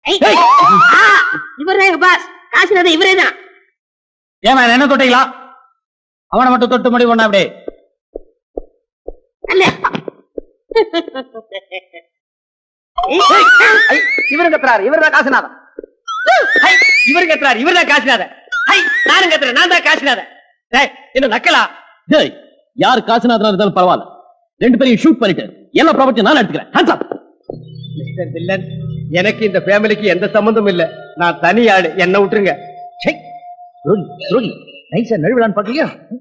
இவர்தான் எங்க பாஸ் காசுநாதன் இவரே தான் ஏமா என்ன தொட்டீங்களா அவனை மட்டும் தொட்டு முடிவு பண்ண அப்படியே அல்ல இவரு கத்துறாரு இவர் தான் காசுநாதன் ஹை, இவரு கத்துறாரு இவர் தான் காசுநாதன் ஹை, நானும் கத்துறேன் நான் தான் காசுநாதன் டேய், என்ன நக்கலா டேய் யார் காசுநாதனா இருந்தாலும் பரவாயில்ல ரெண்டு பேரையும் ஷூட் பண்ணிட்டு எல்லா ப்ராப்பர்ட்டி நான் எடுத்துக்கிறேன் Hands up. மிஸ்டர் வில்லன் எனக்கு இந்த ஃபேமிலிக்கு எந்த சம்பந்தமும் இல்ல நான் தனி ஆளு என்ன விட்டுருங்க துரோகி துரோகி நைஸா நழுவிடான்னு பாக்கலையா